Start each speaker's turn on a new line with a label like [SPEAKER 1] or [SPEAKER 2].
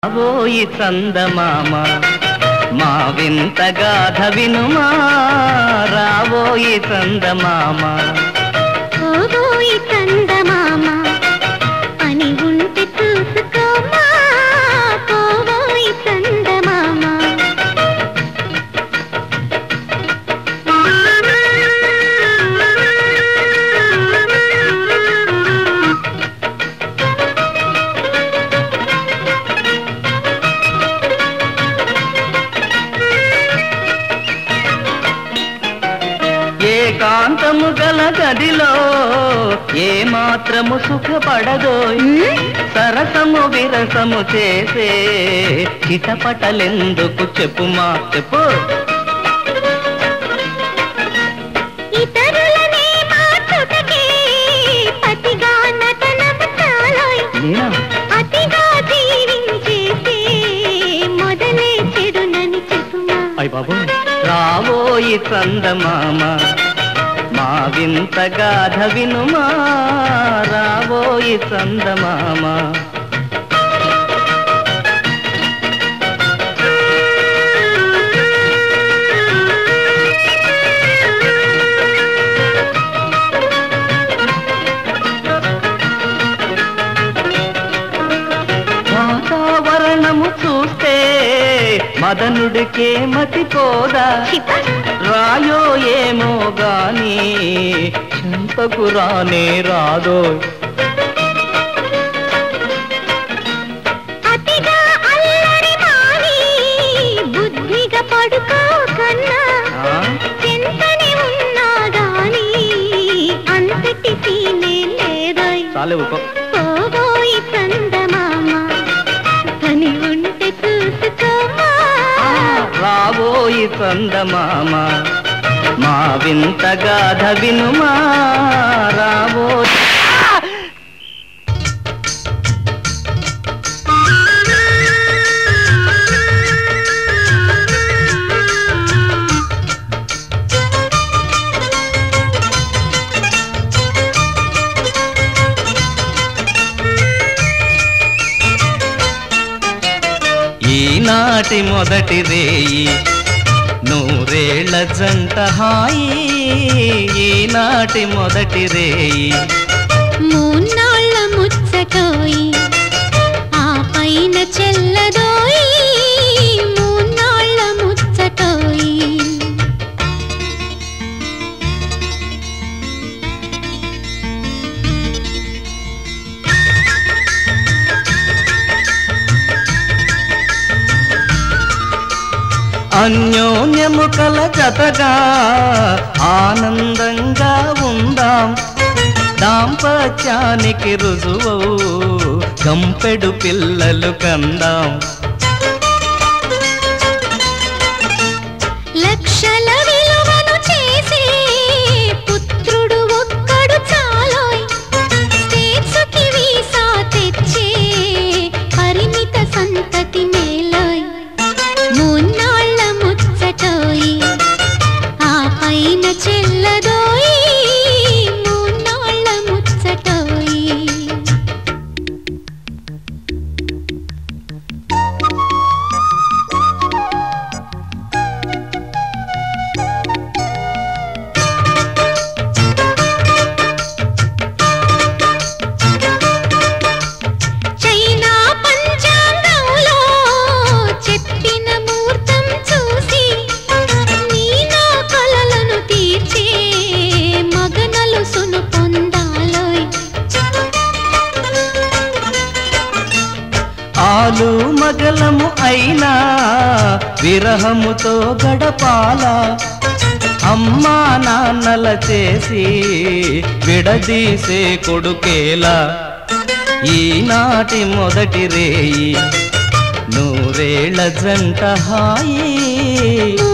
[SPEAKER 1] రాబోయి చందమామ మా వింత గాథ వినుమా రాబోయి చందమామ
[SPEAKER 2] ఓగోయి చందమామ పని ఉంటే చూసుకోమా పోవోయి చందమామ
[SPEAKER 1] ఏకాంతము గల గదిలో ఏ మాత్రము సుఖపడదో సరసము విరసము చేసే చిటపటలెందుకు చెప్పుమా చెప్పు
[SPEAKER 2] ఇతరులనే మార్చుటకే పతిగా నటనము చాలోయ్
[SPEAKER 1] నేనా
[SPEAKER 2] అతిగా జీవించేసే మొదలే చెడునని చెప్పుమా
[SPEAKER 1] అయ్ బాబు రాబోయి చందమామ మా వింత గాథ వినుమా రాబోయి చందమామ వాతావరణము చూస్తే మదనుడికే మతిపోదా
[SPEAKER 2] చిప
[SPEAKER 1] రాయో ఏమో గాని చెంతకు రానే రాదో
[SPEAKER 2] అతిగా అల్లరి మాని బుద్ధిగా పడుకో కన్నా
[SPEAKER 1] ఆ?
[SPEAKER 2] చెంతని ఉన్నా గాని అంతటి సీనే లేదోయ్
[SPEAKER 1] చాలే ఊకో
[SPEAKER 2] పోబోయి చందమామ పని ఉంటే చూసుకోమా
[SPEAKER 1] రాబోయి చందమామ మా వింత గాథ వినుమా రాబోయి ఈనాటి మొదటి రేయి నూరేళ్ల జంట హాయి ఈనాటి మొదటి రేయి
[SPEAKER 2] మూన్నాళ్ళ ముచ్చటోయి ఆ పైన చెల్లదోయి మూన్నాళ్ళ ముచ్చటోయి
[SPEAKER 1] అన్యోన్యము కల జతగా ఆనందంగా ఉందాం దాంపత్యానికి రుజువు కంపెడు పిల్లలు కందాం
[SPEAKER 2] లక్షల విలువను చేసే పుత్రుడు ఒక్కడు చాలోయ్ స్టేట్స్కి వీసా తెచ్చే పరిమిత సంతతి మేలోయ్ మూన్నాళ్ళ ముచ్చటోయి ఆ పైన చెల్లదోయి మూన్నాళ్ళ ముచ్చటోయి చైనా పంచాంగంలో చెప్పిన ముహూర్తం చూసి నీ నా కలలను తీర్చే మగనలు సును పొందాలోయ్
[SPEAKER 1] ఆలు మగలము అయినా విరహముతో గడపాల అమ్మా నాన్నల చేసి విడదీసే కొడుకేలా ఈనాటి మొదటి రేయి నూరేళ్ల జంట హాయి